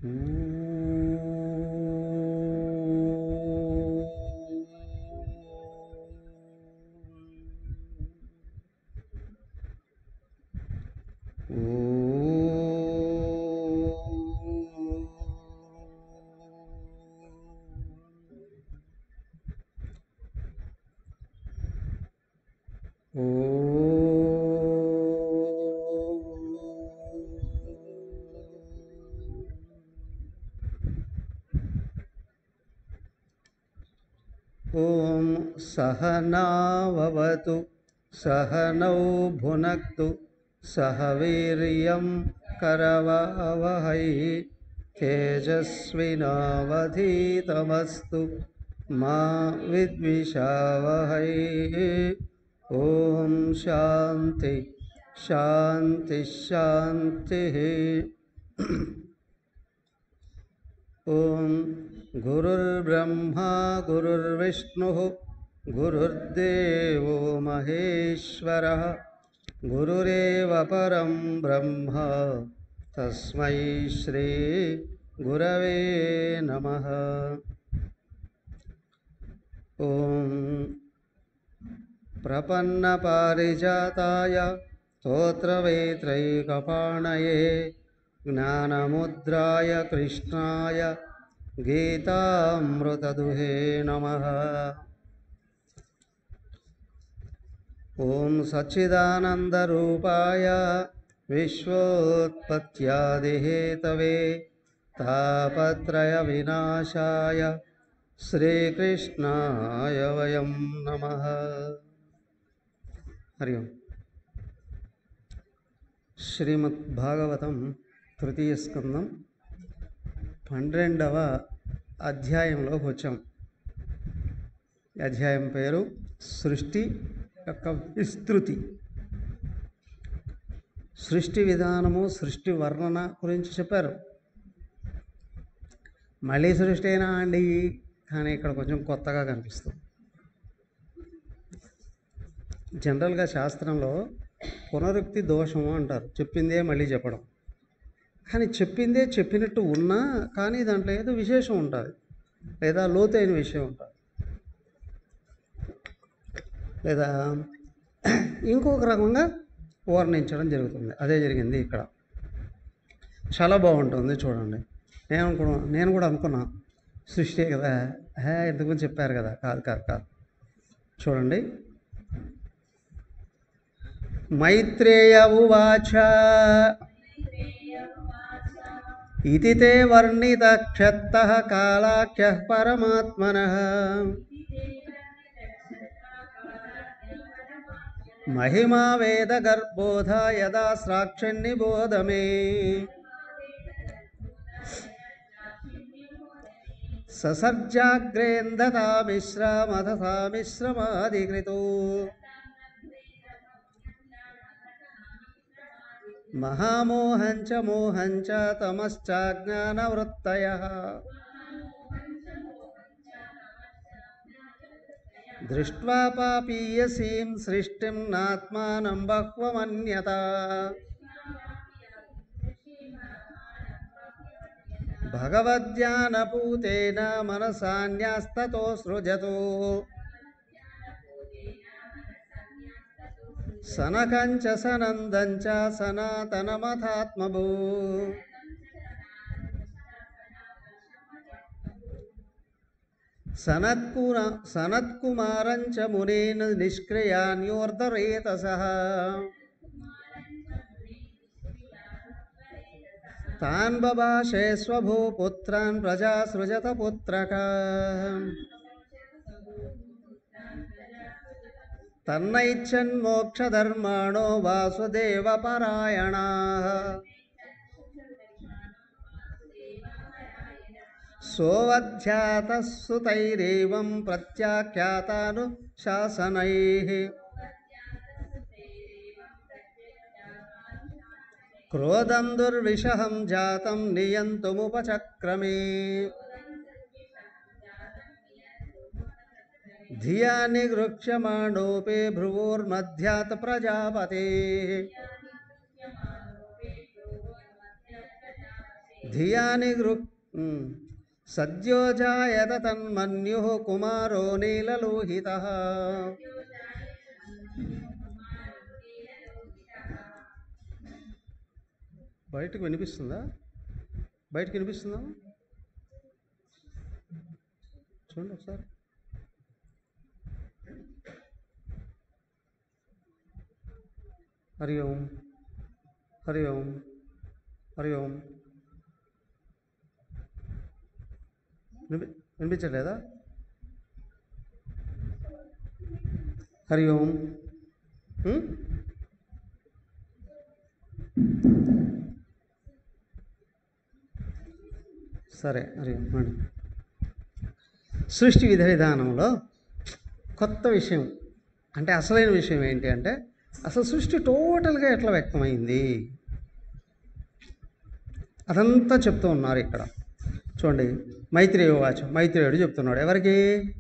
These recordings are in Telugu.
ॐ सहनाववतु सहनौ भुनक्तु सह वीर्यं करवावहै तेजस्विनावधीतमस्तु मा विद्विषावहै ॐ शान्ति शान्तिः शान्तिः ॐ गुरुर्ब्रह्मा गुरुर्विष्णुः गुरुर्देवो महेश्वरः गुरुरेव परं ब्रह्म तस्मै श्रीगुरवे नमः ॐ प्रपन्नपारिजाताय स्तोत्रवेत्रैकपाणये ज्ञानमुद्राय कृष्णाय गीतामृतदुहे नमः ॐ सच्चिदानन्दरूपाय विश्वोत्पत्त्यादिहेतवे तापत्रयविनाशाय श्रीकृष्णाय वयं नमः हरि ओम् శ్రీమద్భాగవతం తృతీయ స్కందం పన్నెండవ అధ్యాయంలోకి వచ్చాం ఈ అధ్యాయం పేరు సృష్టి యొక్క విస్తృతి సృష్టి విధానము సృష్టి వర్ణన గురించి చెప్పారు మళ్ళీ సృష్టి అయినా అండి కానీ ఇక్కడ కొంచెం కొత్తగా కనిపిస్తుంది జనరల్గా శాస్త్రంలో పునరుక్తి దోషము అంటారు చెప్పిందే మళ్ళీ చెప్పడం కానీ చెప్పిందే చెప్పినట్టు ఉన్నా కానీ దాంట్లో ఏదో విశేషం ఉంటుంది లేదా లోతైన విషయం ఉంటుంది లేదా ఇంకొక రకంగా వర్ణించడం జరుగుతుంది అదే జరిగింది ఇక్కడ చాలా బాగుంటుంది చూడండి నేను అనుకున్నా నేను కూడా అనుకున్నా సృష్టి కదా హే ఇంతకు చెప్పారు కదా కాదు కాదు కాదు చూడండి మైత్రేయ ఉవాచ ఇది తే వర్ణిత క్షత్త కాళాఖ్య పరమాత్మన మహిమా వేద గర్భోధ యదా సాక్షినిబోధ మే ససర్జాగ్రేందతా మిశ్రమథా మిశ్రమాధికృతో महामोहं च मोहं च तमश्चाज्ञानवृत्तयः दृष्ट्वा पापीयसीं सृष्टिं नात्मानं बह्वमन्यता भगवद्ज्ञानपूतेन मनसान्यास्ततो सृजतु సనకంచ సనందంచ సనాతనమథాత్మభూ సనత్కున సనత్కుమారంచ మునేన నిష్క్రియాన్యోర్ధరేతస తాన్ బభాషే స్వభూ పుత్రాన్ ప్రజా సృజత పుత్రక తన్నైచ్చన్మోక్షధర్మాణో వాసుదేవపరాయణా सोऽवध्यातः प्रत्याख्यातानुशासनैः क्रोधं दुर्विषहं जातं नियन्तुमुपचक्रमे धिया निगृक्ष्यमाणोऽपि भ्रुवोर्मध्यात् प्रजापतेः ధియాని గృ ఉమ్. సద్యోజాయత తన్మన్యు కుమారో నీలలోహిత బయటకు వినిపిస్తుందా బయటకు వినిపిస్తుందా చూడండి ఒకసారి హరి ఓం హరి ఓం హరి ఓం వినిపి వినిపించట్లేదా హరి ఓం ఉం? సరే హరి ఓం మేడం సృష్టి విధ విధానంలో కొత్త విషయం అంటే అసలైన విషయం ఏంటి అంటే అసలు సృష్టి టోటల్గా ఎట్లా వ్యక్తమైంది అదంతా చెప్తూ ఉన్నారు ఇక్కడ చూడండి మైత్రేయ వాచ మైత్రేయుడు చెప్తున్నాడు ఎవరికి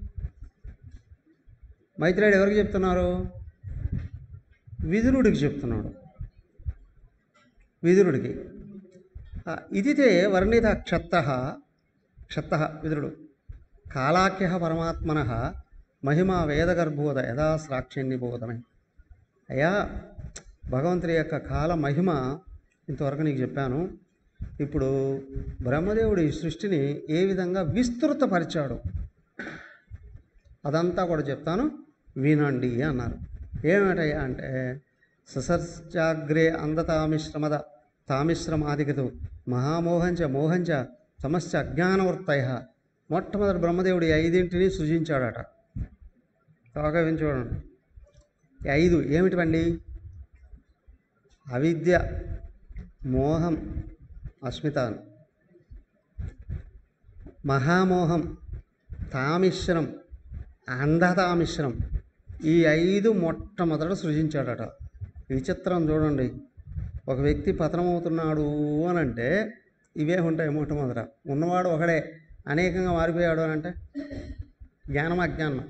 మైత్రేయుడు ఎవరికి చెప్తున్నారు విదురుడికి చెప్తున్నాడు విదురుడికి ఆ, ఇదితే వర్ణిత క్షత్త క్షత్త విదురుడు కాలాఖ్య పరమాత్మన మహిమ వేదగర్భోద యథా సాక్షిణ్యబోధమే అయ్యా భగవంతుడి యొక్క కాల మహిమ ఇంతవరకు నీకు చెప్పాను ఇప్పుడు బ్రహ్మదేవుడు ఈ సృష్టిని ఏ విధంగా విస్తృతపరిచాడు అదంతా కూడా చెప్తాను వినండి అన్నారు ఏమిటయ్యా అంటే ససర్చాగ్రే అందతామిశ్రమద తామిశ్రమాదిగతు మహామోహంచ మోహంచ సమస్య అజ్ఞానవృత్తయ మొట్టమొదటి బ్రహ్మదేవుడు ఈ ఐదింటిని సృజించాడట బాగా విని చూడండి ఈ ఐదు ఏమిటివండి అవిద్య మోహం అస్మిత మహామోహం తామిశ్రం అంధతామిశ్రం ఈ ఐదు మొట్టమొదట సృజించాడట విచిత్రం చూడండి ఒక వ్యక్తి పతనమవుతున్నాడు అని అంటే ఇవే ఉంటాయి మొట్టమొదట ఉన్నవాడు ఒకడే అనేకంగా మారిపోయాడు అని అంటే జ్ఞానం అజ్ఞానం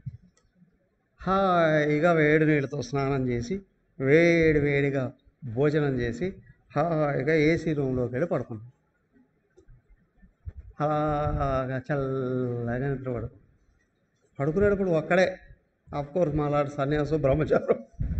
హాయిగా వేడి నీళ్ళతో స్నానం చేసి వేడి వేడిగా భోజనం చేసి హాయిగా ఏసీ రూమ్లోకి వెళ్ళి పడుకున్నాం అలాగా చల్లగా నిద్రపడు పడుకునేటప్పుడు ఒక్కడే కోర్స్ మాలాడు సన్యాసం బ్రహ్మచారం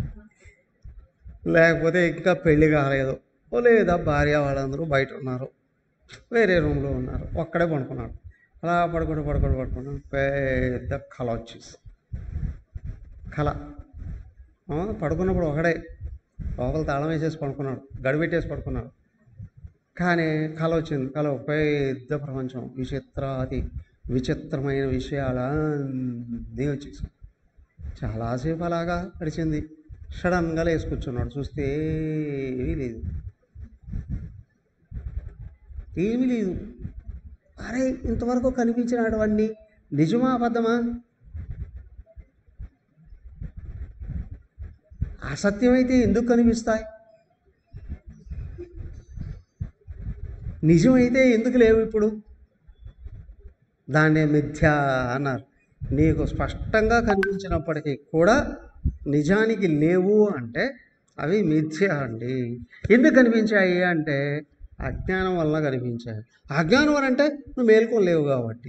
లేకపోతే ఇంకా పెళ్లి కాలేదు ఓ లేదా భార్య వాళ్ళందరూ బయట ఉన్నారు వేరే రూమ్లో ఉన్నారు ఒక్కడే పడుకున్నాడు అలా పడుకుంటూ పడుకుంటూ పడుకున్నాడు పెద్ద కళ వచ్చేసి కళ ఆ, పడుకున్నప్పుడు ఒకడే లోపల తాళం వేసేసి పడుకున్నాడు గడిపెట్టేసి పడుకున్నాడు కానీ కళ వచ్చింది కళ ఒక పెద్ద ప్రపంచం విచిత్రాది విచిత్రమైన విషయాలన్నీ వచ్చేసి చాలాసేపు అలాగా గడిచింది సడన్గా లేచి కూర్చున్నాడు చూస్తే ఏమీ లేదు ఏమీ లేదు అరే ఇంతవరకు కనిపించినటువంటి నిజమా అబద్ధమా అసత్యమైతే ఎందుకు కనిపిస్తాయి నిజమైతే ఎందుకు లేవు ఇప్పుడు దాన్నే మిథ్య అన్నారు నీకు స్పష్టంగా కనిపించినప్పటికీ కూడా నిజానికి లేవు అంటే అవి మిథ్య అండి ఎందుకు కనిపించాయి అంటే అజ్ఞానం వల్ల కనిపించాయి అజ్ఞానం అని అంటే నువ్వు మేల్కొని లేవు కాబట్టి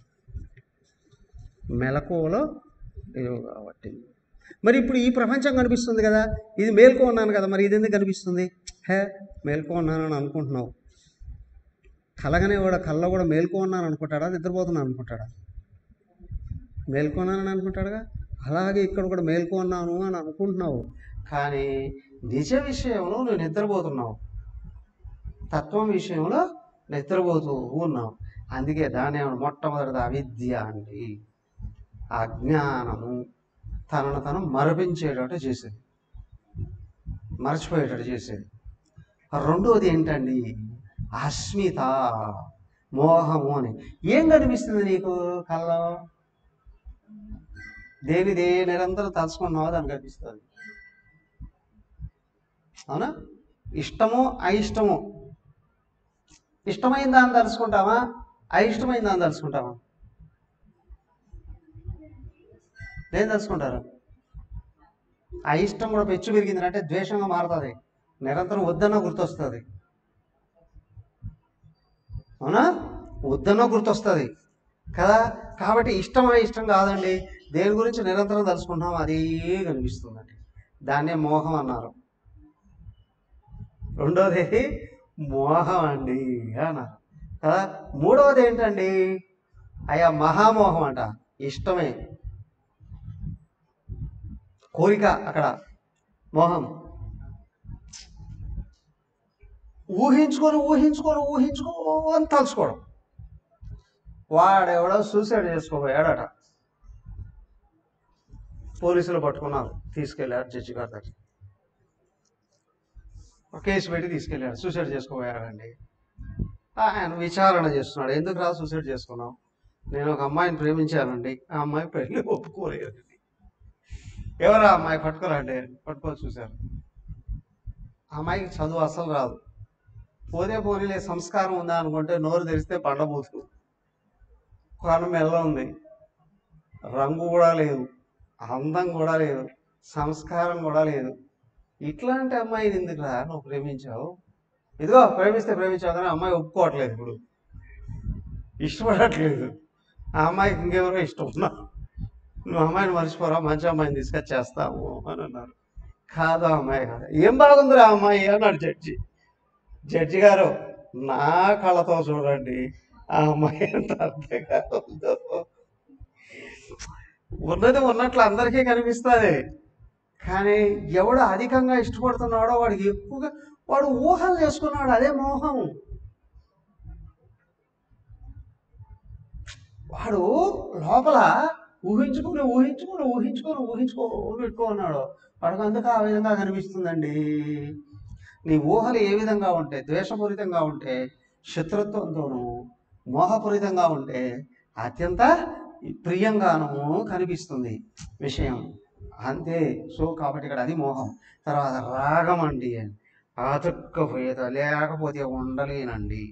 మెలకువలో లేవు కాబట్టి మరి ఇప్పుడు ఈ ప్రపంచం కనిపిస్తుంది కదా ఇది మేల్కో ఉన్నాను కదా మరి ఇది ఎందుకు కనిపిస్తుంది హే మేల్కో ఉన్నానని అనుకుంటున్నావు కలగనే కూడా కళ్ళ కూడా మేల్కో ఉన్నాను అనుకుంటాడా నిద్రపోతున్నాను అనుకుంటాడా మేల్కొన్నానని అనుకుంటాడుగా అలాగే ఇక్కడ కూడా మేల్కో ఉన్నాను అని అనుకుంటున్నావు కానీ నిజ విషయంలో నువ్వు నిద్రపోతున్నావు తత్వం విషయంలో నిద్రపోతూ ఉన్నావు అందుకే దాని ఏమన్నా మొట్టమొదటిది అవిద్య అండి అజ్ఞానము తనను తను మరపించేటట్టు చేసేది మర్చిపోయేటట్టు చేసేది రెండోది ఏంటండి అస్మిత మోహము అని ఏం కనిపిస్తుంది నీకు కళ్ళలో దేనిదే నిరంతరం తలుచుకున్నావో దానికి కనిపిస్తుంది అవునా ఇష్టము అయిష్టము ఇష్టమైన దాన్ని తలుచుకుంటావా అయిష్టమైన దాన్ని తలుచుకుంటావా ఏం తలుచుకుంటారు అయిష్టం కూడా పెచ్చు పెరిగింది అంటే ద్వేషంగా మారుతుంది నిరంతరం వద్దన్న గుర్తొస్తుంది అవునా వద్దన్నో గుర్తొస్తుంది కదా కాబట్టి ఇష్టమా ఇష్టం కాదండి దేని గురించి నిరంతరం తలుచుకుంటాం అదే కనిపిస్తుందండి దాన్నే మోహం అన్నారు రెండోది మోహం అండి అన్నారు కదా మూడవది ఏంటండి అయ్యా మహామోహం అంట ఇష్టమే కోరిక అక్కడ మోహం ఊహించుకొని ఊహించుకొని ఊహించుకొని తలుచుకోవడం వాడెవడో సూసైడ్ చేసుకోబోయాడట పోలీసులు పట్టుకున్నారు తీసుకెళ్ళారు జడ్జి గారి దగ్గర ఒక కేసు పెట్టి తీసుకెళ్ళాడు సూసైడ్ చేసుకోబోయాడండి ఆయన విచారణ చేస్తున్నాడు ఎందుకు రా సూసైడ్ చేసుకున్నావు నేను ఒక అమ్మాయిని ప్రేమించానండి ఆ అమ్మాయి పెళ్ళి ఒప్పుకోలేదండి ఎవరా అమ్మాయి పట్టుకోరండి పట్టుకొని చూశారు ఆ అమ్మాయికి చదువు అసలు రాదు పోతే పోనీలే సంస్కారం ఉందా అనుకుంటే నోరు తెరిస్తే బండబూతు కాను మెల్ల ఉంది రంగు కూడా లేదు అందం కూడా లేదు సంస్కారం కూడా లేదు ఇట్లాంటి అమ్మాయిని ఎందుకురా నువ్వు ప్రేమించావు ఇదిగో ప్రేమిస్తే ప్రేమించావు కానీ అమ్మాయి ఒప్పుకోవట్లేదు ఇప్పుడు ఇష్టపడట్లేదు ఆ అమ్మాయికి ఇంకెవరో ఇష్టం ఉన్నారు నువ్వు అమ్మాయిని మర్చిపోరా మంచి అమ్మాయిని తీసుకొచ్చేస్తాము అని అన్నారు కాదు ఆ అమ్మాయి కాదు ఏం బాగుందిరా ఆ అమ్మాయి అన్నాడు జడ్జి జడ్జి గారు నా కళ్ళతో చూడండి ఆ అమ్మాయి ఎంత అందంగా ఉందో ఉన్నది ఉన్నట్లు అందరికీ కనిపిస్తుంది కానీ ఎవడు అధికంగా ఇష్టపడుతున్నాడో వాడికి ఎక్కువగా వాడు ఊహలు చేసుకున్నాడు అదే మోహం వాడు లోపల ఊహించుకుని ఊహించుకుని ఊహించుకొని ఊహించుకో పెట్టుకున్నాడు వాడికి అందుకు ఆ విధంగా కనిపిస్తుందండి నీ ఊహలు ఏ విధంగా ఉంటే ద్వేషపూరితంగా ఉంటే శత్రుత్వంతోనూ మోహపూరితంగా ఉంటే అత్యంత ప్రియంగాను కనిపిస్తుంది విషయం అంతే సో కాబట్టి ఇక్కడ అది మోహం తర్వాత రాగం అండి అతుక్కపోయేదో లేకపోతే ఉండలేనండి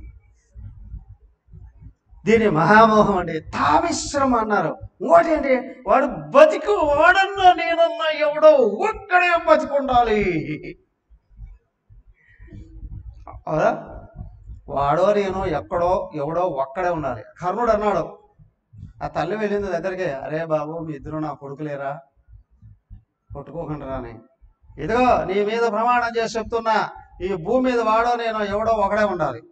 దీని మహామోహం అండి తామిశ్రమ అన్నారు ఇంకోటి ఏంటి వాడు బతికు వాడన్నా నేనన్నా ఎవడో ఒక్కడే బతికుండాలి అవునా వాడో నేను ఎక్కడో ఎవడో ఒక్కడే ఉండాలి కర్ణుడు అన్నాడు ఆ తల్లి వెళ్ళింది దగ్గరికి అరే బాబు మీ ఇద్దరు నా కొడుకులేరా కొట్టుకోకుండా రాని ఇదిగో నీ మీద ప్రమాణం చేసి చెప్తున్నా ఈ భూమి మీద వాడో నేను ఎవడో ఒకడే ఉండాలి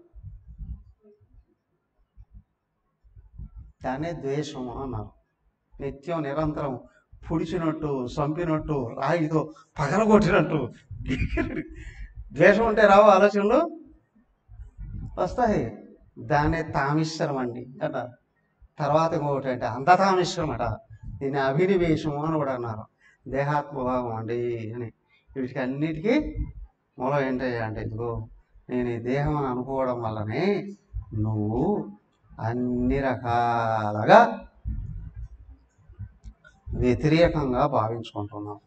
దాన్నే ద్వేషము అన్నారు నిత్యం నిరంతరం పుడిచినట్టు చంపినట్టు రాయితో పగలగొట్టినట్టు ద్వేషం ఉంటే రావు ఆలోచనలు వస్తాయి దాన్నే తామిశ్రం అండి అన్నారు తర్వాత ఇంకొకటి అంటే అంధతామిశ్రం అట దీన్ని అభినివేశము అని కూడా అన్నారు దేహాత్మభావం అండి అని వీటికి అన్నిటికీ మూలం ఏంటయ్యా అంటే ఇదిగో నేను ఈ దేహం అని అనుకోవడం వల్లనే నువ్వు అన్ని రకాలుగా వ్యతిరేకంగా భావించుకుంటున్నావు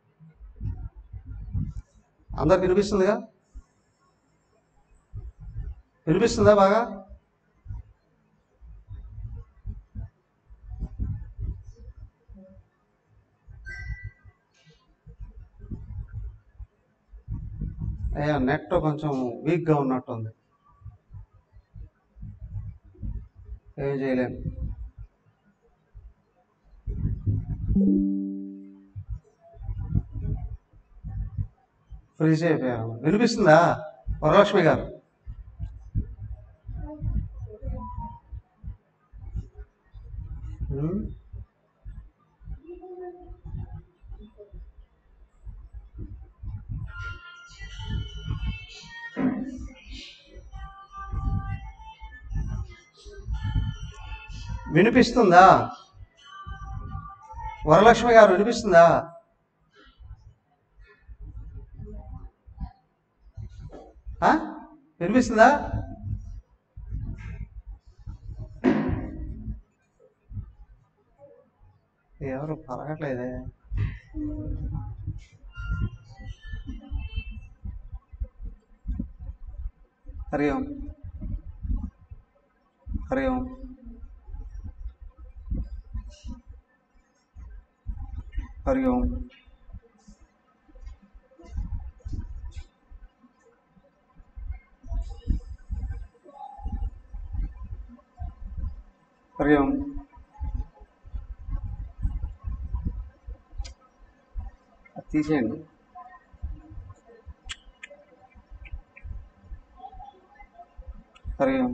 అందరికి వినిపిస్తుందిగా వినిపిస్తుందా బాగా అయ్యా నెట్ కొంచెం వీక్గా ఉన్నట్టుంది ఏం చేయలేము ఫ్రీజ్ అయిపోయారు వినిపిస్తుందా వరలక్ష్మి గారు ఉమ్. వినిపిస్తుందా వరలక్ష్మి గారు వినిపిస్తుందా ఆ? వినిపిస్తుందా ఎవరు పలకట్లేదే హరి ఓం హరి ఓం హరి ఓం హరి ఓం అది తీసేయండి హరి ఓం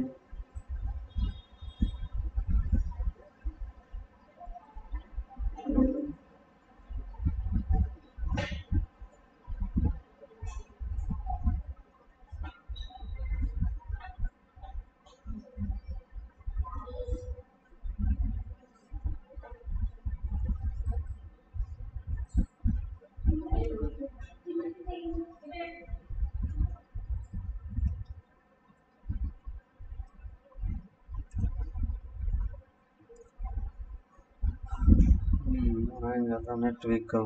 ఏం చేద్దాం నెట్ వీక్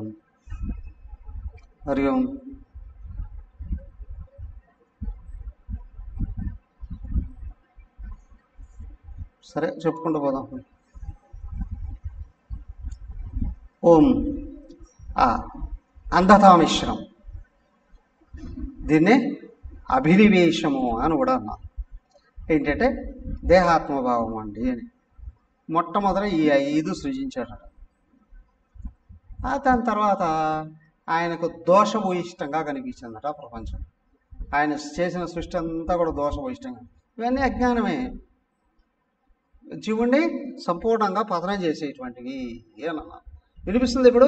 హరి ఓం సరే చెప్పుకుంటూ పోదాం ఓం ఆ, అంధతా మిశ్రం దీన్ని అభినివేశము అని కూడా అన్నారు ఏంటంటే దేహాత్మభావం అండి అని మొట్టమొదట ఈ ఐదు సృజించాడట ఆ దాని తర్వాత ఆయనకు దోషభూయిష్టంగా కనిపించిందట ప్రపంచం ఆయన చేసిన సృష్టి అంతా కూడా దోషభూయిష్టంగా ఇవన్నీ అజ్ఞానమే జీవుణ్ణి సంపూర్ణంగా పతనం చేసేటువంటివి ఏనన్నా వినిపిస్తుంది ఇప్పుడు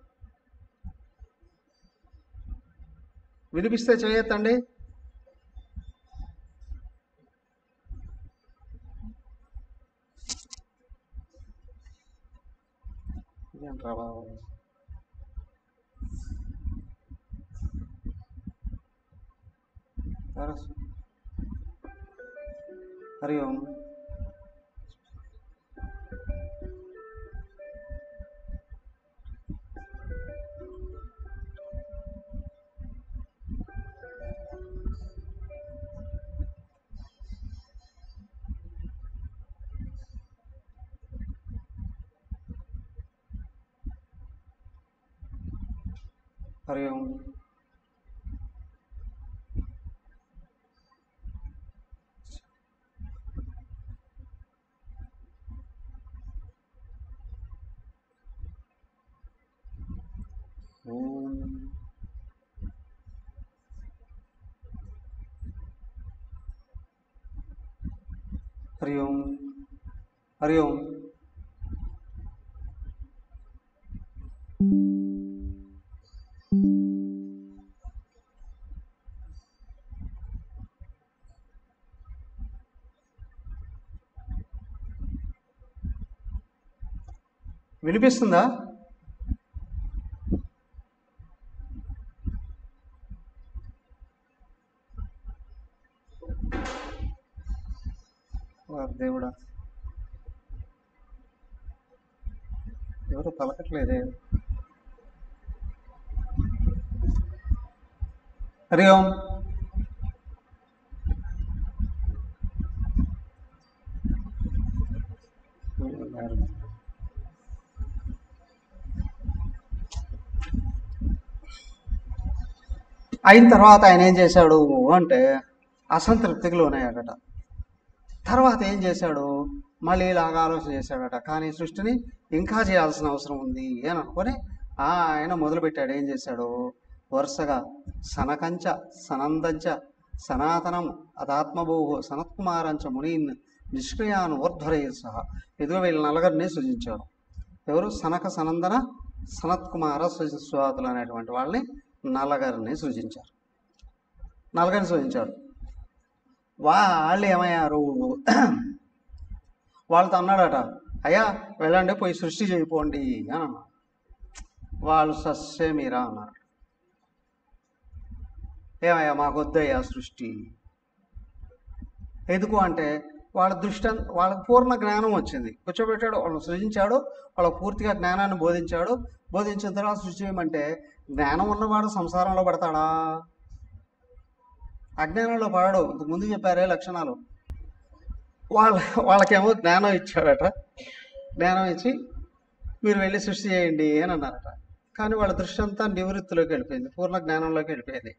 వినిపిస్తే చేయొద్దండి ఇదేంట్రా బాబు సరస్ హరి ఓం హరి ఓం ఓం హరి ఓం హరి ఓం వినిపిస్తుందా వారి దేవుడా ఎవరు పలకట్లేదే హరి ఓం అయిన తర్వాత ఆయన ఏం చేశాడు అంటే అసంతృప్తికి లోనయ్యాడట తర్వాత ఏం చేశాడు మళ్ళీ ఇలాగ ఆలోచన చేశాడట కానీ సృష్టిని ఇంకా చేయాల్సిన అవసరం ఉంది అని అనుకొని ఆ ఆయన మొదలుపెట్టాడు ఏం చేశాడు వరుసగా సనకంచ సనందంచ సనాతనం అదాత్మభూహు సనత్కుమారంచ మునీన్ నిష్క్రియాను ఊర్ధ్వరై సహా ఇదిగో వీళ్ళ నలుగురిని సృజించాడు ఎవరు సనక సనందన సనత్కుమార స్వాతులు అనేటువంటి వాళ్ళని నలగరిని సృజించారు నలగరిని సృజించాడు వాళ్ళు ఏమయ్యారు వాళ్ళతో అన్నాడట అయ్యా వెళ్ళండి పోయి సృష్టి చేయిపోండి అని అన్నాడు వాళ్ళు సస్సే మీరా అన్నారు ఏమయ్యా మాకు వద్దయ్యా సృష్టి ఎందుకు అంటే వాళ్ళ దృష్టి అం- వాళ్ళకి పూర్ణ జ్ఞానం వచ్చింది కూర్చోబెట్టాడు వాళ్ళని సృజించాడు వాళ్ళకి పూర్తిగా జ్ఞానాన్ని బోధించాడు బోధించిన తర్వాత సృష్టి చేయమంటే జ్ఞానం ఉన్నవాడు సంసారంలో పడతాడా అజ్ఞానంలో పడడు ఇంతకు ముందు చెప్పారే లక్షణాలు వాళ్ళ వాళ్ళకేమో జ్ఞానం ఇచ్చాడట జ్ఞానం ఇచ్చి మీరు వెళ్ళి సృష్టి చేయండి అని అన్నారట కానీ వాళ్ళ దృష్టి అంతా నివృత్తిలోకి వెళ్ళిపోయింది పూర్ణ జ్ఞానంలోకి వెళ్ళిపోయింది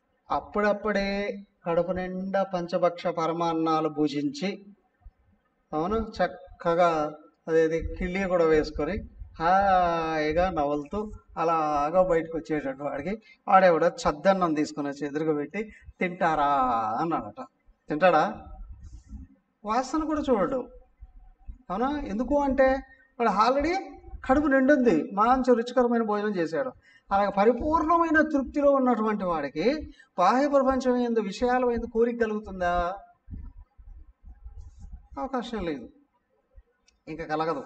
అప్పుడప్పుడే కడుపు నిండా పంచభక్ష పరమాన్నాలు భుజించి అవును చక్కగా అదేది కిళ్ళి కూడా వేసుకొని హాయిగా నవ్వులుతూ అలాగా బయటకు వచ్చేటట్టు వాడికి వాడేవాడు చద్దన్నం తీసుకుని వచ్చి ఎదురుగా పెట్టి తింటారా అన్నాడట తింటాడా వాసన కూడా చూడడు అవునా ఎందుకు అంటే వాడు ఆల్రెడీ కడుపు నిండుంది మంచి రుచికరమైన భోజనం చేశాడు అలాగే పరిపూర్ణమైన తృప్తిలో ఉన్నటువంటి వాడికి బాహ్య ప్రపంచం ఎందు విషయాల ఎందు కోరిక కలుగుతుందా అవకాశం లేదు ఇంకా కలగదు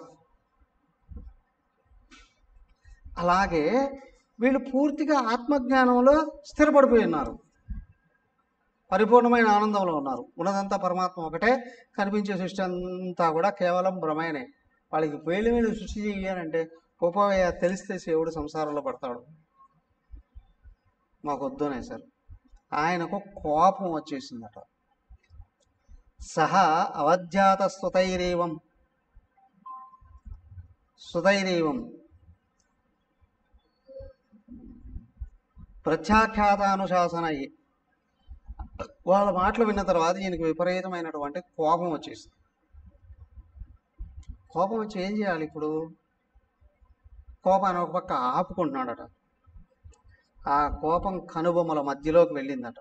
అలాగే వీళ్ళు పూర్తిగా ఆత్మజ్ఞానంలో స్థిరపడిపోయి ఉన్నారు పరిపూర్ణమైన ఆనందంలో ఉన్నారు ఉన్నదంతా పరమాత్మ ఒకటే కనిపించే సృష్టి అంతా కూడా కేవలం భ్రమేనే వాళ్ళకి వేలు వేలు సృష్టి చేయాలంటే ఉపయోగ తెలిస్తే శివుడు సంసారంలో పడతాడు మాకు వద్దునే సార్ ఆయనకు కోపం వచ్చేసిందట సహా అవధ్యాత స్తుతైరేవం సుతైరేవం ప్రత్యాఖ్యాతానుశాసన వాళ్ళ మాటలు విన్న తర్వాత ఈయనకి విపరీతమైనటువంటి కోపం వచ్చేసింది కోపం వచ్చి ఏం చేయాలి ఇప్పుడు కోపాన్ని ఒక పక్క ఆపుకుంటున్నాడట ఆ కోపం కనుబొమ్మల మధ్యలోకి వెళ్ళిందట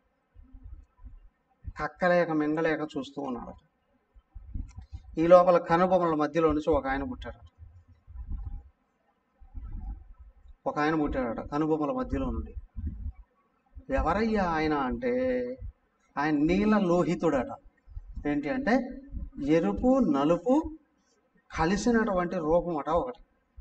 కక్కలేక మింగలేక చూస్తూ ఉన్నాడట ఈ లోపల కనుబొమ్మల మధ్యలో నుంచి ఒక ఆయన పుట్టాడట ఒక ఆయన పుట్టాడట కనుబొమ్మల మధ్యలో నుండి ఎవరయ్యా ఆయన అంటే ఆయన నీల లోహితుడట ఏంటి అంటే ఎరుపు నలుపు కలిసినటువంటి రూపం అట ఒకటి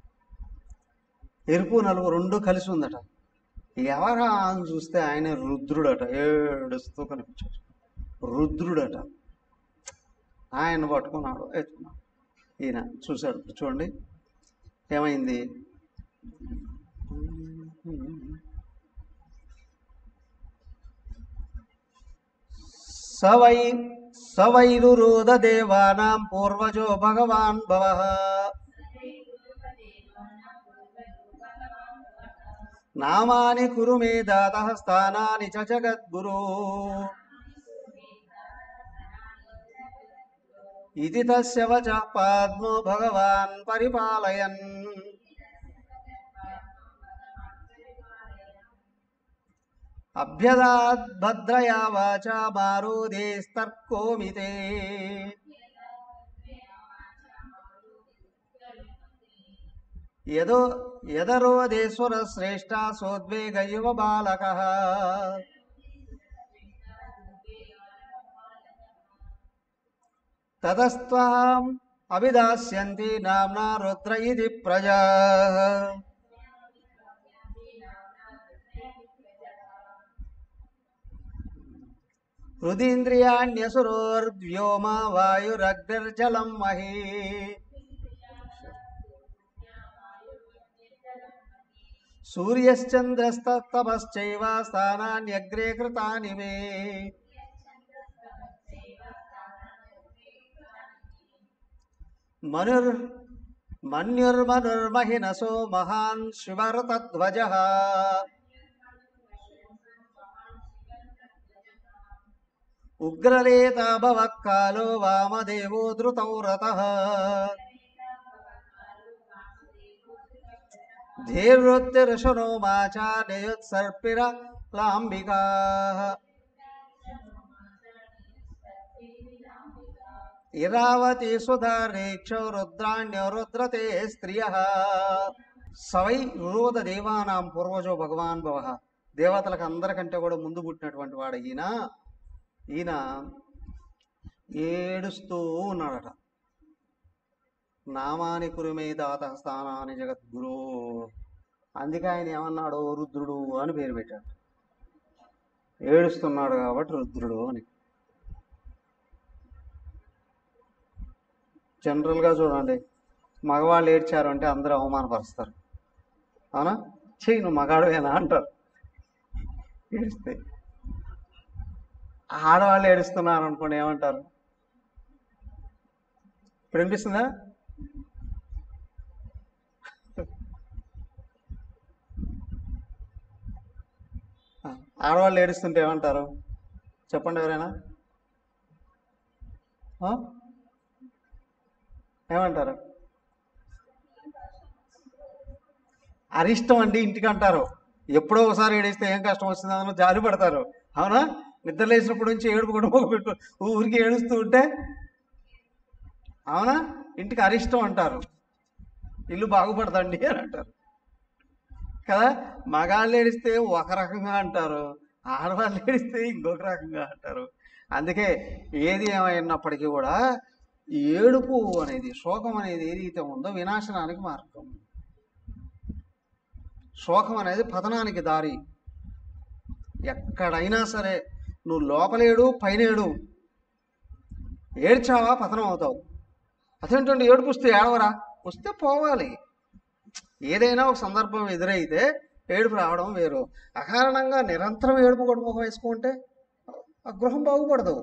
ఎరుపు నలుపు రెండు కలిసి ఉందట ఎవరా అని చూస్తే ఆయన రుద్రుడట ఏడుస్తూ కనిపించాడు రుద్రుడట ఆయన పట్టుకున్నాడు ఎత్తుకున్నాడు ఈయన చూశాడు చూడండి ఏమైంది సవై సవైరురోధ దేవానాం పూర్వజో భగవాన్ భవ నామాని కురు మే దాత స్థానాని చ జగద్గురు ఇది తస్య వచ పాద్మో భగవాన్ పరిపాలయన్ అభ్యదాద్ భద్రయా వాచా మారోదేస్తర్కోమితే యదో యదరోదేశ్వర శ్రేష్ట సోద్వేగ యువ బాలక తతస్త్వాం అభిదాస్యంతి నామ్నా రుద్ర ఇది ప్రజా హృదీంద్రియాణ్యసురోర్వ్యోమా వాయురగ్నిర్జలం మహీ సూర్యశ్చంద్రస్తమశ్చైవ స్థానాన్యగ్రే కృతాని మే మనుర్ మన్యుర్మనుర్మహినసో మహాన్ శివరతధ్వజ ఉగ్రరేతా భవక్కాలో వామదేవో ధృతౌ రతః ధీర్వృత్తిర్షునో మాచా నియుత్సర్పిర లాంబికా ఇరావతి సుధారేక్షో రుద్రాణ్యో రుద్రతే స్త్రియ సవై రురోధ దేవానాం పూర్వజో భగవాన్ భవ దేవతలకు అందరికంటే కూడా ముందు పుట్టినటువంటి వాడు ఈయన ఈయన ఏడుస్తూ ఉన్నాడట నామాని కురుమే దాత స్థానాన్ని జగద్గురు అందుకే ఆయన ఏమన్నాడు రుద్రుడు అని పేరు పెట్టాడు ఏడుస్తున్నాడు కాబట్టి రుద్రుడు అని జనరల్గా చూడండి మగవాళ్ళు ఏడ్చారు అంటే అందరూ అవమానపరుస్తారు అవునా చెయ్యి నువ్వు మగాడువేనా అంటారు ఏడిస్తే ఆడవాళ్ళు ఏడుస్తున్నారు అనుకోండి ఏమంటారు ఇప్పుడు వినిపిస్తుందా ఆ, ఆడవాళ్ళు ఏడుస్తుంటే ఏమంటారు చెప్పండి ఎవరైనా ఆ? ఏమంటారు అరిష్టం అండి ఇంటికి అంటారు ఎప్పుడో ఒకసారి ఏడిస్తే ఏం కష్టం వస్తుందో జాలి పడతారు అవునా నిద్ర లేచినప్పటి నుంచి ఏడుపు కూడా పెట్టు ఊరికి ఏడుస్తూ ఉంటే అవునా ఇంటికి అరిష్టం అంటారు ఇల్లు బాగుపడదండి అని అంటారు కదా మగాళ్ళు ఏడిస్తే ఒక రకంగా అంటారు ఆడవాళ్ళు ఏడిస్తే ఇంకొక రకంగా అంటారు అందుకే ఏది ఏమైనప్పటికీ కూడా ఈ ఏడుపు అనేది శోకం అనేది ఏదైతే ఉందో వినాశనానికి మార్గం శోకం అనేది పతనానికి దారి ఎక్కడైనా సరే నువ్వు లోపలేడు పైనేడు ఏడ్చావా పతనం అవుతావు అదేంటండి ఏడుపు వస్తే ఏడవరా వస్తే పోవాలి ఏదైనా ఒక సందర్భం ఎదురైతే ఏడుపు రావడం వేరు అకారణంగా నిరంతరం ఏడుపు కొడుకు వేసుకుంటే ఆ గృహం బాగుపడదు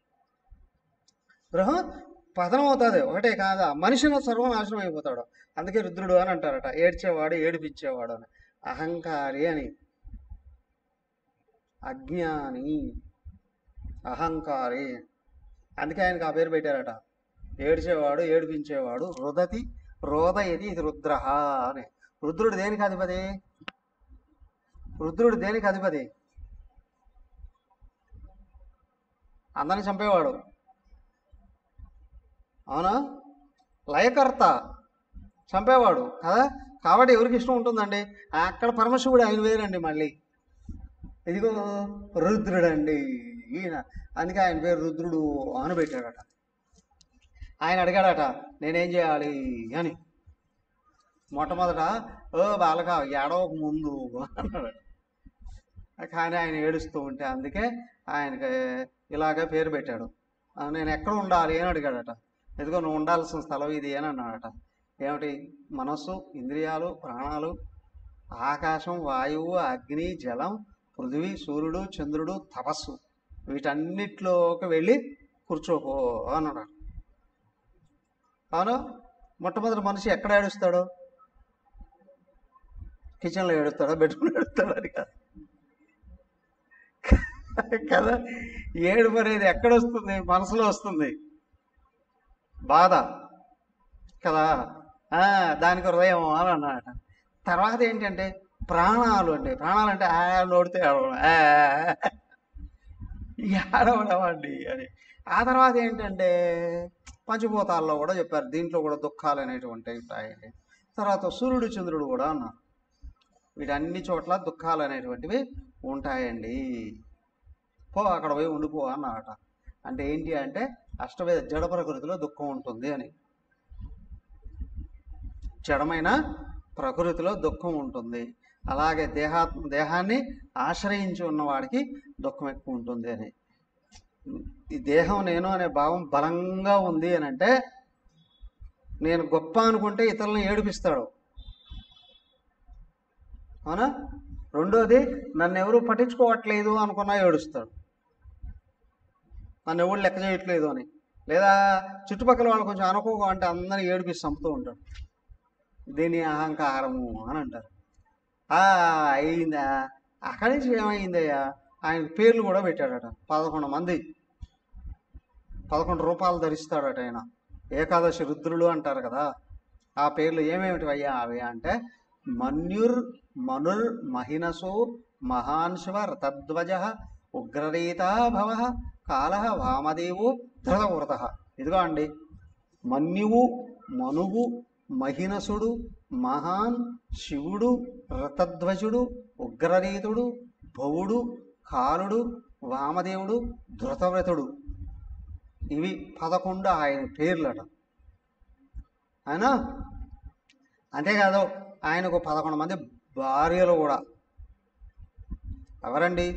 గృహం పతనం అవుతుంది ఒకటే కాదా మనిషిని సర్వనాశనం అయిపోతాడు అందుకే రుద్రుడు అని అంటారట ఏడ్చేవాడు ఏడిపించేవాడు అని అహంకారి అని అజ్ఞాని అహంకారి అందుకే ఆయనకు ఆ పేరు పెట్టారట ఏడ్చేవాడు ఏడిపించేవాడు రుదతి రోదయతి ఇది రుద్ర అని రుద్రుడు దేనికి అధిపతి రుద్రుడు దేనికి అధిపతి అందరిని చంపేవాడు అవునా లయకర్త చంపేవాడు కదా కాబట్టి ఎవరికి ఇష్టం ఉంటుందండి అక్కడ పరమశివుడు ఆయన వేరండి మళ్ళీ ఇదిగో రుద్రుడండి ఈయన అందుకే ఆయన పేరు రుద్రుడు అని పెట్టాడట ఆయన అడిగాడట నేనేం చేయాలి అని మొట్టమొదట ఓ బాలక ఏడవక ముందు అన్నాడు కానీ ఆయన ఏడుస్తూ ఉంటే అందుకే ఆయనకి ఇలాగే పేరు పెట్టాడు ఆ, నేను ఎక్కడ ఉండాలి అని అడిగాడట ఎదుగో నువ్వు ఉండాల్సిన స్థలం ఇది అని అన్నాడట ఏమిటి మనస్సు ఇంద్రియాలు ప్రాణాలు ఆకాశం వాయువు అగ్ని జలం పృథివీ సూర్యుడు చంద్రుడు తపస్సు వీటన్నిటిలోకి వెళ్ళి కూర్చోకో అన్నాడు అవును మొట్టమొదటి మనిషి ఎక్కడ ఏడుస్తాడు కిచెన్లో ఏడుస్తాడా బెడ్రూమ్లో ఏడుస్తాడా అని కాదు కదా ఏడుపు అనేది ఎక్కడ వస్తుంది మనసులో వస్తుంది బాధ కదా ఆ, దానికి హృదయం అని అన్నమాట తర్వాత ఏంటంటే ప్రాణాలు అంటే ప్రాణాలు అంటే ఆ నోడితే ఏడవడం ఆ, ఏడవడం అండి అని ఆ తర్వాత ఏంటంటే పంచభూతాల్లో కూడా చెప్పారు దీంట్లో కూడా దుఃఖాలు అనేటువంటివి ఉంటాయండి తర్వాత సూర్యుడు చంద్రుడు కూడా అన్నారు వీటన్ని చోట్ల దుఃఖాలు అనేటువంటివి ఉంటాయండి పో అక్కడ పోయి ఉండిపో అన్నమాట అంటే ఏంటి అంటే అష్టవేద జడ ప్రకృతిలో దుఃఖం ఉంటుంది అని జడమైన ప్రకృతిలో దుఃఖం ఉంటుంది అలాగే దేహా దేహాన్ని ఆశ్రయించి ఉన్నవాడికి దుఃఖం ఎక్కువ ఉంటుంది అని ఈ దేహం నేను అనే భావం బలంగా ఉంది అని అంటే నేను గొప్ప అనుకుంటే ఇతరులను ఏడిపిస్తాడు అవునా రెండోది నన్ను ఎవరు పట్టించుకోవట్లేదు అనుకున్నా ఏడుస్తాడు నన్ను ఎవరు లెక్క చేయట్లేదు అని లేదా చుట్టుపక్కల వాళ్ళు కొంచెం అనుకోగా అంటే అందరిని ఏడిపిస్తూ చంపుతూ ఉంటాడు దీని అహంకారము అని అంటారు ఆ అయిందా అక్కడి నుంచి ఏమైందయ్యా ఆయన పేర్లు కూడా పెట్టాడట పదకొండు మంది పదకొండు రూపాయలు ధరిస్తాడట ఆయన ఏకాదశి రుద్రులు అంటారు కదా ఆ పేర్లు ఏమేమిటి అయ్యా అవి అంటే మన్యుర్ మనుర్ మహినసో మహాన్ శివ రథధ్వజ ఉగ్రరీతా భవ కాల వామదేవు ధృతవ్రత ఇదిగో అండి మన్యువు మనువు మహినసుడు మహాన్ శివుడు రథధ్వజుడు ఉగ్రరీతుడు భవుడు కాలుడు వామదేవుడు ధృతవ్రతుడు ఇవి పదకొండు ఆయన పేర్లట ఆయన అంతేకాదు ఆయనకు పదకొండు మంది భార్యలు కూడా ఎవరండి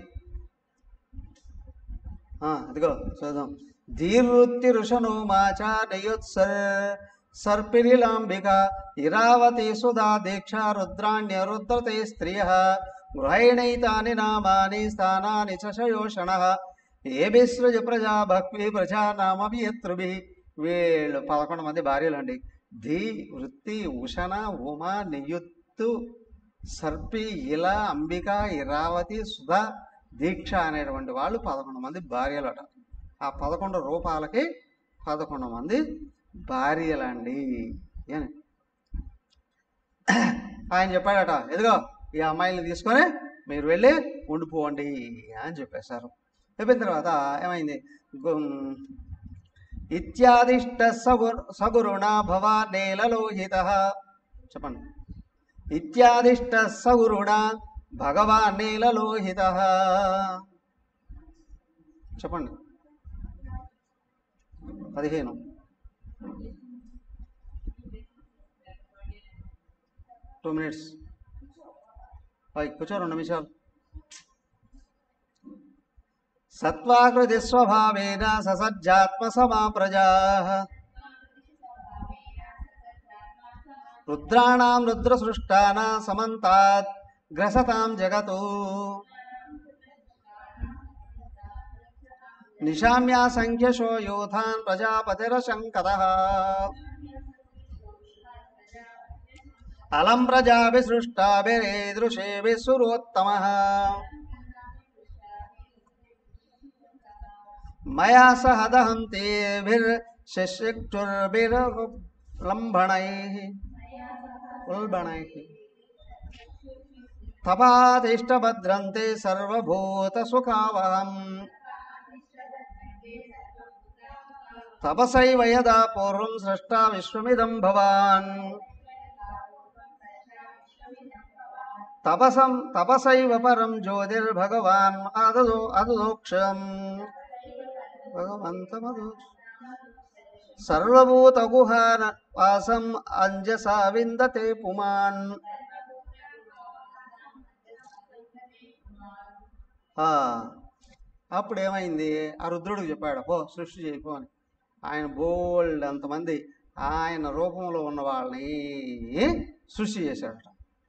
ఆ, ఇదిగో చూద్దాం ధీవృత్తి ఋషను మాచ నయోత్సర్ సర్పిరిలాంబిక ఇరావతి సుధా దీక్ష రుద్రాణ్య రుద్రతే స్త్రియ గృహైణైతాని నామాని స్థానాని చ శయోషణ ఏభిసృజ ప్రజా భక్వి ప్రజా నామభి యత్రుభి వీళ్ళు పదకొండు మంది భార్యలండి ధీ వృత్తి ఉషణ ఉమ నియుత్తు సర్పి ఇల అంబిక ఇరావతి సుధా దీక్ష అనేటువంటి వాళ్ళు పదకొండు మంది భార్యలట ఆ పదకొండు రూపాలకి పదకొండు మంది భార్యలండి అని ఆయన చెప్పాడట ఎదుగో ఈ అమ్మాయిని తీసుకొని మీరు వెళ్ళి ఉండిపోండి అని చెప్పేశారు చెప్పిన తర్వాత ఏమైంది గుం- ఇత్యాదిష్ట సగురు సగురుణ భవ నేలలోహిత చెప్పండి ఇత్యాదిష్ట సగురుణ భగవాన్ నీలలోహిత చెప్పండి పదిహేను టూ మినిట్స్ పై కూర్చో రెండు నిమిషాలు సత్వాకృతి స్వభావేన ససజ్జాత్మ సమా ప్రజా రుద్రాణం రుద్రసృష్టానా సమంతాత్ గ్రసతాం జగతు నిశామ్యా సంఖ్యశో యూథాన్ ప్రజాపతిరశంకత అలం ప్రజాభిసృష్టాభిరేదృశేభిः సురోత్తమः మయా సహ దహంతేభిర్శిక్షుర్భిర్లంభణైः ఉల్బణైः తపాతిష్టభద్రంతే సర్వభూతసుఖావహం తపసైవ యదా పూర్వం సృష్టా విశ్వమిదం భవాన్ తపసం తపసైవ పరం జ్యోతిర్భగవాన్ అదదో అదదోక్షం భగవంతమదు సర్వభూతగుహాన వాసం అంజసా విందతే పుమాన్ ఆ, అప్పుడు ఏమైంది ఆ రుద్రుడికి చెప్పాడు పో సృష్టి చేయపో అని ఆయన బోల్డ్ అంతమంది ఆయన రూపంలో ఉన్న వాళ్ళని సృష్టి చేశాడట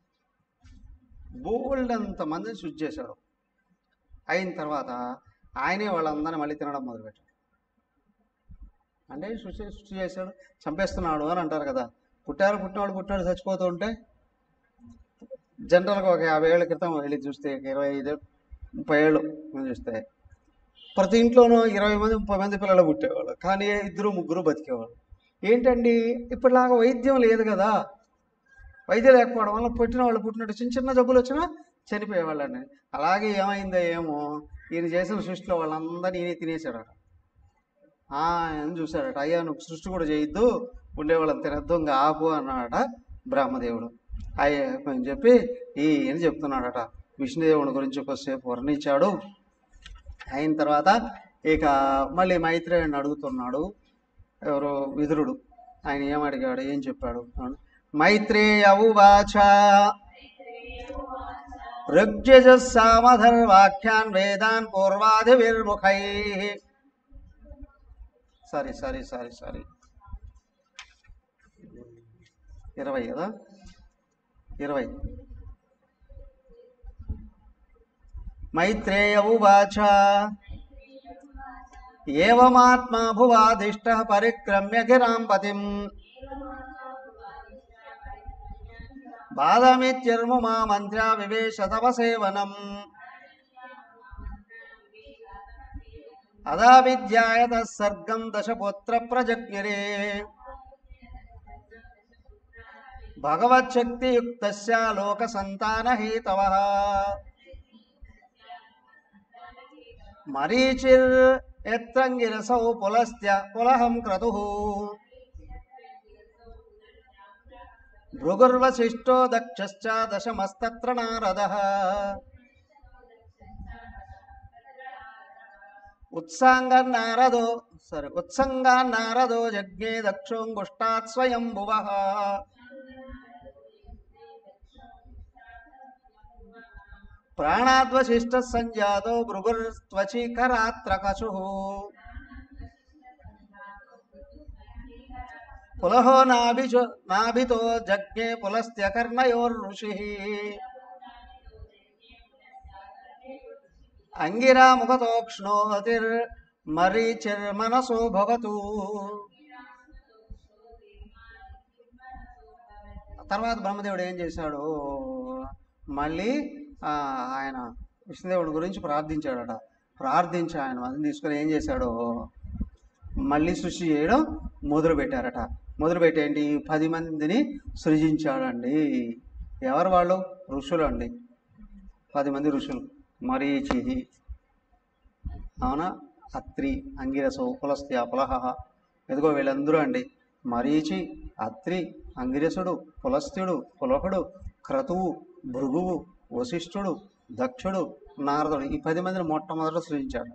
బోల్డ్ అంతమందిని సృష్టి చేశాడు అయిన తర్వాత ఆయనే వాళ్ళందరినీ మళ్ళీ తినడం మొదలుపెట్టాడు అంటే సృష్టి సృష్టి చేశాడు చంపేస్తున్నాడు అని అంటారు కదా పుట్టారు పుట్టినవాడు పుట్టినాడు చచ్చిపోతూ ఉంటే జనరల్గా ఒక యాభై ఏళ్ళ క్రితం వెళ్ళి చూస్తే ఒక ఇరవై ఐదు ముప్పై ఏళ్ళు మనం చూస్తే ప్రతి ఇంట్లోనూ ఇరవై మంది ముప్పై మంది పిల్లలు పుట్టేవాళ్ళు కానీ ఇద్దరు ముగ్గురు బతికేవాళ్ళు ఏంటండి ఇప్పటిలాగా వైద్యం లేదు కదా వైద్యం లేకపోవడం వల్ల పుట్టిన వాళ్ళు పుట్టినట్టు చిన్న చిన్న జబ్బులు వచ్చినా చనిపోయేవాళ్ళండి అలాగే ఏమైందో ఏమో ఈయన చేసిన సృష్టిలో వాళ్ళందరినీ ఈయన తినేశాడట ఆయన చూశాడట అయ్యా నువ్వు సృష్టి కూడా చేయొద్దు ఉండేవాళ్ళని తినద్దు ఇంకా ఆపు అన్నాడట బ్రహ్మదేవుడు అయ్యా అని చెప్పి ఈయన చెప్తున్నాడట విష్ణుదేవుని గురించి కొద్దిసేపు వర్ణించాడు అయిన తర్వాత ఇక మళ్ళీ మైత్రేయుని అడుగుతున్నాడు ఎవరు విదురుడు ఆయన ఏం అడిగాడు ఏం చెప్పాడు మైత్రేయ ఉవాచ ఋగ్జజ సామధర్వాఖ్యాన్ వేదాన్ పూర్వాది విర్ముఖై సారీ సారీ సారీ సారీ ఇరవై కదా ఇరవై మైత్రేయ ఉవాచ ఏవమాత్మా భువాదిష్ట పరిక్రమ్య గిరాం పతిం బాధమిత్యర్ముమా మంత్ర్యా వివేశ తవ సేవనం అదా విద్యాయత సర్గం దశపుత్ర ప్రజజ్ఞరే భగవచ్చక్తియుక్త లోక సంతానహేతవ మరీచిర్ ఎత్రంగిరసౌ పులస్త్య పులహం క్రతు భృగుర్వశిష్టో దక్షశ్చ దశమస్తత్ర నారద ఉత్సాంగన్నారదో సారీ ఉత్సంగాన్నారదో జజ్ఞే దక్షోంగుష్టాత్ స్వయంభువ ప్రాణాద్వశిష్ట సంజాతో భృగుర్త్వచీకరాత్రకశు పులహో నాభిచు నాభితో జజ్ఞే పులస్త్యకర్ణయోర్ఋషి అంగిరా ముఖతోక్ష్ణోతిర్ మరీచిర్మనసో భవతు తర్వాత బ్రహ్మదేవుడు ఏం చేశాడు మళ్ళీ ఆ, ఆయన విష్ణుదేవుడి గురించి ప్రార్థించాడట ప్రార్థించి ఆయన మందిని తీసుకొని ఏం చేశాడు మళ్ళీ సృష్టి చేయడం మొదలు పెట్టారట మొదలు పెట్టేంటి పది మందిని సృజించాడండి ఎవరు వాళ్ళు ఋషులు అండి పది మంది ఋషులు మరీచి అవునా అత్రి అంగిరసో పులస్త్య పులహ ఎదుగో వీళ్ళందరూ అండి మరీచి అత్రి అంగిరసుడు పులస్త్యుడు పులహుడు క్రతువు భృగువు వశిష్ఠుడు దక్షుడు నారదుడు ఈ పది మందిని మొట్టమొదట సృజించాడు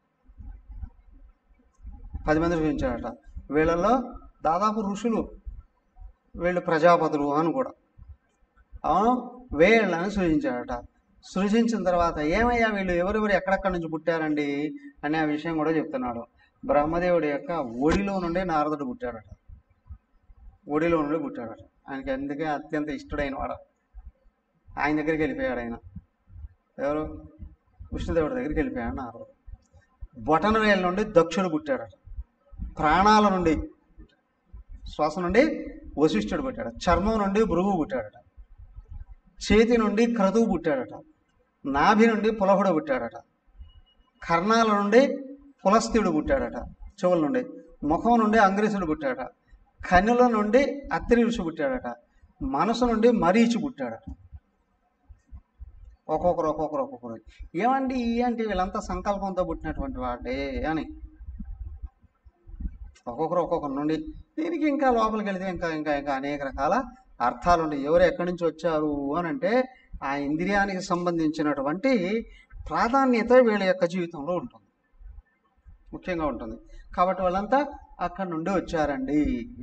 పది మంది సృజించాడట వీళ్ళల్లో దాదాపు ఋషులు వీళ్ళు ప్రజాపతులు అని కూడా అవును వీళ్ళని సృజించాడట సృజించిన తర్వాత ఏమయ్యా వీళ్ళు ఎవరెవరు ఎక్కడెక్కడి నుంచి పుట్టారండి అనే ఆ విషయం కూడా చెప్తున్నాడు బ్రహ్మదేవుడి యొక్క ఒడిలో నుండి నారదుడు పుట్టాడట ఒడిలో నుండి పుట్టాడట ఆయనకి అందుకే అత్యంత ఇష్టడైన వాడు ఆయన దగ్గరికి వెళ్ళిపోయాడు ఆయన ఎవరు విష్ణుదేవుడి దగ్గరికి వెళ్ళిపోయాడు నారదుడు బొటన వేల నుండి దక్షుడు పుట్టాడట ప్రాణాల నుండి శ్వాస నుండి వశిష్ఠుడు పుట్టాడు చర్మం నుండి భృగు పుట్టాడట చేతి నుండి క్రతువు పుట్టాడట నాభి నుండి పులహుడు పుట్టాడట కర్ణాల నుండి పులస్త్యుడు పుట్టాడట చెవుల నుండి ముఖం నుండి అంగ్రీసుడు పుట్టాడట కన్నుల నుండి అత్రి ఋషి పుట్టాడట మనసు నుండి మరీచి పుట్టాడట ఒక్కొక్కరు ఒక్కొక్కరు ఒక్కొక్కరు ఏమండి ఈ అంటే వీళ్ళంతా సంకల్పంతో పుట్టినటువంటి వాడే అని ఒక్కొక్కరు ఒక్కొక్కరు నుండి దీనికి ఇంకా లోపలికి వెళితే ఇంకా ఇంకా ఇంకా అనేక రకాల అర్థాలు ఉంటాయి ఎవరు ఎక్కడి నుంచి వచ్చారు అని అంటే ఆ ఇంద్రియానికి సంబంధించినటువంటి ప్రాధాన్యత వీళ్ళ యొక్క జీవితంలో ఉంటుంది ముఖ్యంగా ఉంటుంది కాబట్టి వాళ్ళంతా అక్కడి నుండి వచ్చారండి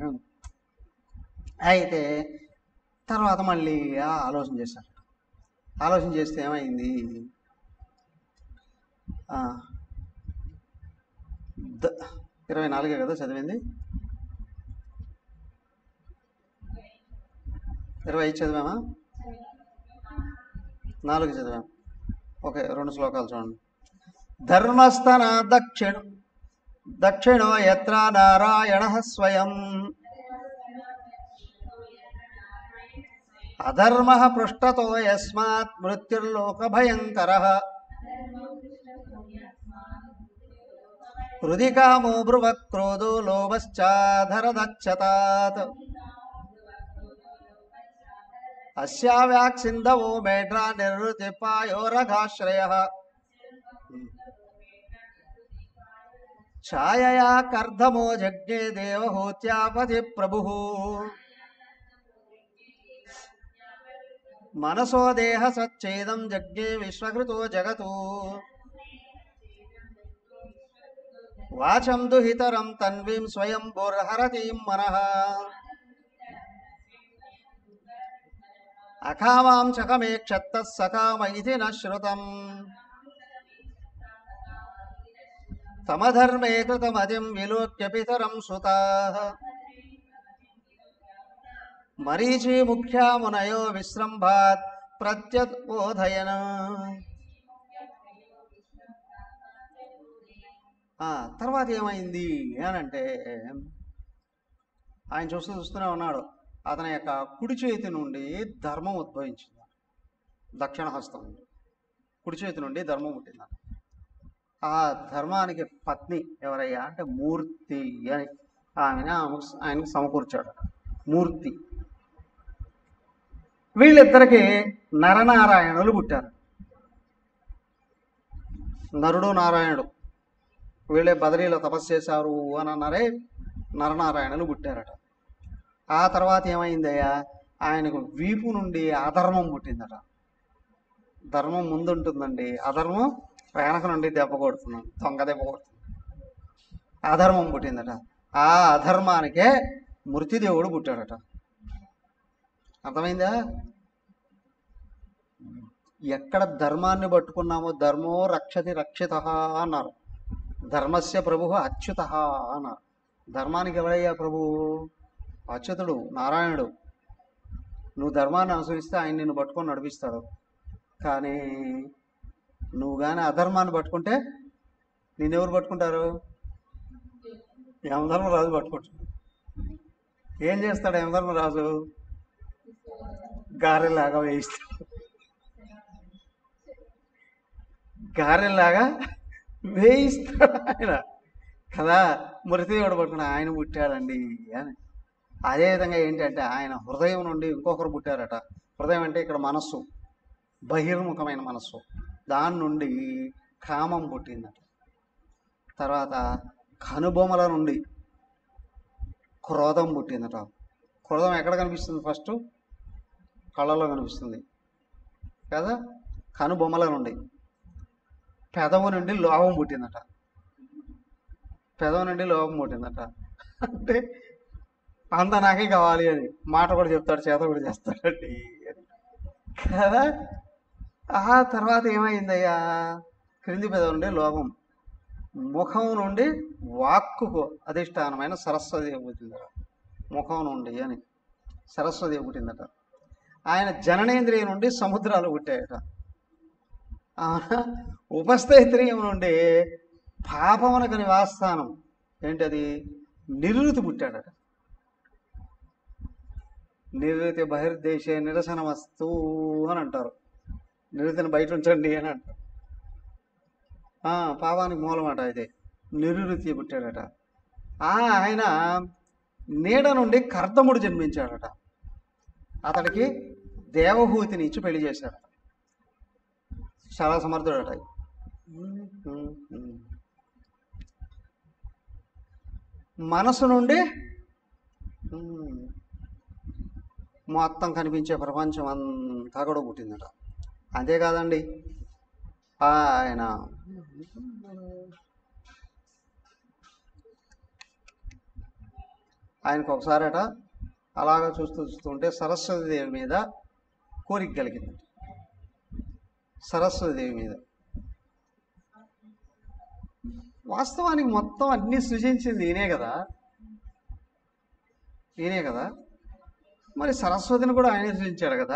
అయితే తర్వాత మళ్ళీ ఆ ఆలోచన చేశారు ఆలోచన చేస్తే ఏమైంది ఆ, ద- ఇరవై నాలుగే కదా చదివింది ఇరవై ఐదు చదివామా నాలుగు చదివాం ఓకే రెండు శ్లోకాలు చూడండి ధర్మస్థన దక్షిణ దక్షిణో ఎత్ర నారాయణ స్వయం అధర్మ పృష్ఠతో యస్మాత్ మృత్యుర్లోక భయంకర హృది కామో బ్రువ క్రోధో లోభశ్చాధరదచ్చతాత్ అస్యావ్యాక్సిందవో మేఢ్రా నిర్వృతిపాయోరఘాశ్రయ ఛాయయా కర్ధమో జజ్ఞే దేవహూత్యాపతి ప్రభు మనసో దేహ సచ్ఛేదం జజ్ఞే విశ్వకృతో జగతు వాచం దుహితరం తన్వీం స్వయం బుర్హరతీం మనః అకామాం చకమే క్షత్త సకామ ఇది న శ్రుతం తమధర్మే కృతమతిం విలోక్య పితరం సుతా మరీచి ముఖ్యా మునయో విశ్రంభాత్ ప్రత్యబోధయన ఆ, తర్వాత ఏమైంది అని అంటే ఆయన చూస్తూ చూస్తూనే ఉన్నాడు అతని యొక్క కుడి చేతి నుండి ధర్మం ఉద్భవించింది దక్షిణ హస్తం నుండి కుడి చేతి నుండి ధర్మం పుట్టింది ఆ ధర్మానికి పత్ని ఎవరయ్యా అంటే మూర్తి అని ఆమెను ఆమెకు ఆయనకు సమకూర్చాడు మూర్తి వీళ్ళిద్దరికి నరనారాయణులు పుట్టారు నరుడు నారాయణుడు వీళ్ళే బదరీలో తపస్సు చేశారు అని అన్నారే నరనారాయణులు పుట్టారట ఆ తర్వాత ఏమైందయ్యా ఆయనకు వీపు నుండి అధర్మం పుట్టిందట ధర్మం ముందు ఉంటుందండి అధర్మం వెనక నుండి దెబ్బ కొడుతున్నాం దొంగ దెబ్బ కొడుతుంది అధర్మం పుట్టిందట ఆ అధర్మానికే మృత్యుదేవుడు పుట్టాడట అర్థమైందా ఎక్కడ ధర్మాన్ని పట్టుకున్నామో ధర్మో రక్షతి రక్షిత అన్నారు ధర్మస్య ప్రభు అచ్యుత అన్నారు ధర్మానికి ఎవరయ్యా ప్రభు అచ్యుతుడు నారాయణుడు నువ్వు ధర్మాన్ని అనుసరిస్తే ఆయన నిన్ను పట్టుకొని నడిపిస్తాడు కానీ నువ్వు కానీ అధర్మాన్ని పట్టుకుంటే నిన్నెవరు పట్టుకుంటారు యమధర్మరాజు పట్టుకుంటాడు ఏం చేస్తాడు యమధర్మరాజు గారెలాగా వేయిస్తాడు గారెలాగా వేయిస్తాడు ఆయన కదా మృతిదేవుడు పట్టుకుని ఆయన పుట్టాడండి అని అదేవిధంగా ఏంటంటే ఆయన హృదయం నుండి ఇంకొకరు పుట్టారట హృదయం అంటే ఇక్కడ మనస్సు బహిర్ముఖమైన మనస్సు దాని నుండి కామం పుట్టిందట తర్వాత కనుబొమల నుండి క్రోధం పుట్టిందట క్రోధం ఎక్కడ కనిపిస్తుంది ఫస్ట్ కళ్ళలో కనిపిస్తుంది కదా కనుబొమ్మల నుండి పెదవు నుండి లోభం పుట్టిందట పెదవు నుండి లోభం పుట్టిందట అంటే అంత నాకే కావాలి అని మాట కూడా చెప్తాడు చేత కూడా చేస్తాడండి కదా ఆ తర్వాత ఏమైందయ్యా క్రింది పెదవు నుండి లోభం ముఖం నుండి వాక్కుకు అధిష్టానమైన సరస్వతి పుట్టిందట ముఖం నుండి అని సరస్వతి పుట్టిందట ఆయన జననేంద్రియం నుండి సముద్రాలు పుట్టాయట ఆ, ఉపస్థైత్రియం నుండి పాపమునకు నివాస్థానం ఏంటది నిరుతి పుట్టాడట నిరుతి బహిర్దేశే నిరసన వస్తు అని అంటారు నిరుతిని బయట ఉంచండి అని అంటారు ఆ, పాపానికి మూలమాట అయితే నిరుతి పుట్టాడట ఆ, ఆయన నీడ నుండి కర్దముడు జన్మించాడట అతడికి దేవహూతిని ఇచ్చి పెళ్లి చేశాడట చాలా సమర్థుడట మనసు నుండి ఉమ్, మొత్తం కనిపించే ప్రపంచం అంతా కూడా పుట్టిందట అంతేకాదండి ఆయన ఆయనకు ఒకసారట అలాగా చూస్తూ చూస్తుంటే సరస్వతి దేవి మీద కోరిక కలిగింది సరస్వతి దేవి మీద వాస్తవానికి మొత్తం అన్ని సృజించింది ఈయనే కదా ఈయనే కదా మరి సరస్వతిని కూడా ఆయనే సృజించాడు కదా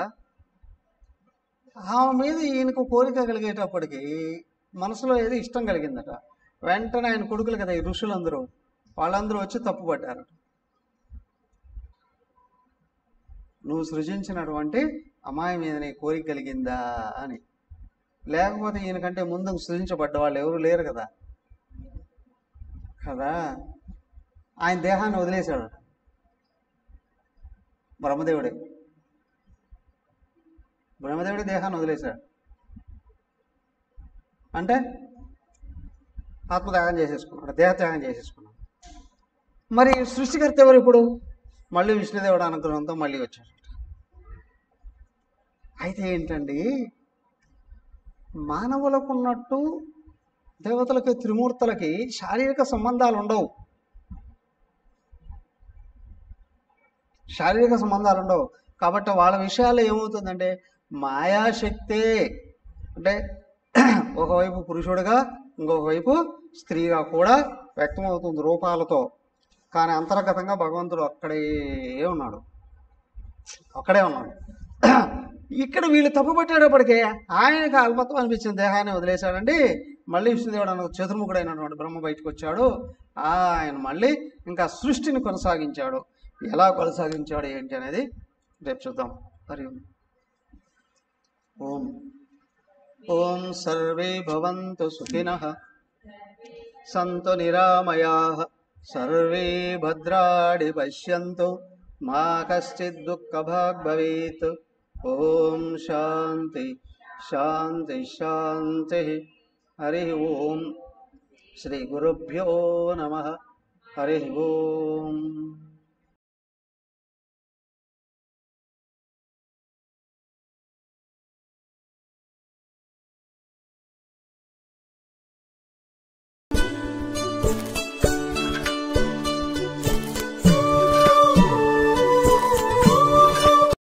ఆమె మీద ఈయనకు కోరిక కలిగేటప్పటికి మనసులో ఏదో ఇష్టం కలిగిందట వెంటనే ఆయన కొడుకులు కదా ఈ ఋషులందరూ వాళ్ళందరూ వచ్చి తప్పుపడ్డారు నువ్వు సృజించినటువంటి అమ్మాయి మీద నీ కోరిక కలిగిందా అని లేకపోతే ఈయనకంటే ముందు సృజించబడ్డ వాళ్ళు ఎవరు లేరు కదా కదా ఆయన దేహాన్ని వదిలేశాడు బ్రహ్మదేవుడే బ్రహ్మదేవుడి దేహాన్ని వదిలేశాడు అంటే ఆత్మత్యాగం చేసేసుకున్నాడు దేహత్యాగం చేసేసుకున్నాడు మరి సృష్టికర్త ఎవరు ఇప్పుడు మళ్ళీ విష్ణుదేవుడు అనుగ్రహంతో మళ్ళీ వచ్చాడు అయితే ఏంటండి మానవులకు ఉన్నట్టు దేవతలకి త్రిమూర్తులకి శారీరక సంబంధాలు ఉండవు శారీరక సంబంధాలు ఉండవు కాబట్టి వాళ్ళ విషయాల్లో ఏమవుతుందంటే మాయాశక్తే అంటే ఒకవైపు పురుషుడుగా ఇంకొక వైపు స్త్రీగా కూడా వ్యక్తమవుతుంది రూపాలతో కానీ అంతర్గతంగా భగవంతుడు అక్కడే ఉన్నాడు అక్కడే ఉన్నాడు ఇక్కడ వీళ్ళు తప్పు పట్టేటప్పటికే ఆయనకు అల్పత్వం అనిపించిన దేహాన్ని వదిలేశాడండి మళ్ళీ విష్ణుదేవుడు అన్న చతుర్ముఖుడైనటువంటి బ్రహ్మ బయటకు వచ్చాడు ఆయన మళ్ళీ ఇంకా సృష్టిని కొనసాగించాడు ఎలా కొనసాగించాడు ఏంటి అనేది రేపు చూద్దాం హరి ఓం. ఓం ఓం సర్వే భవంతు సుఖినః సంతు నిరామయాః సర్వే భద్రాణి పశ్యంతు మా కశ్చిద్ దుఃఖభాగ్ భవేత్ ఓం శాంతి శాంతి శాంతి హరి ఓం శ్రీ గురుభ్యో నమ హరి ఓం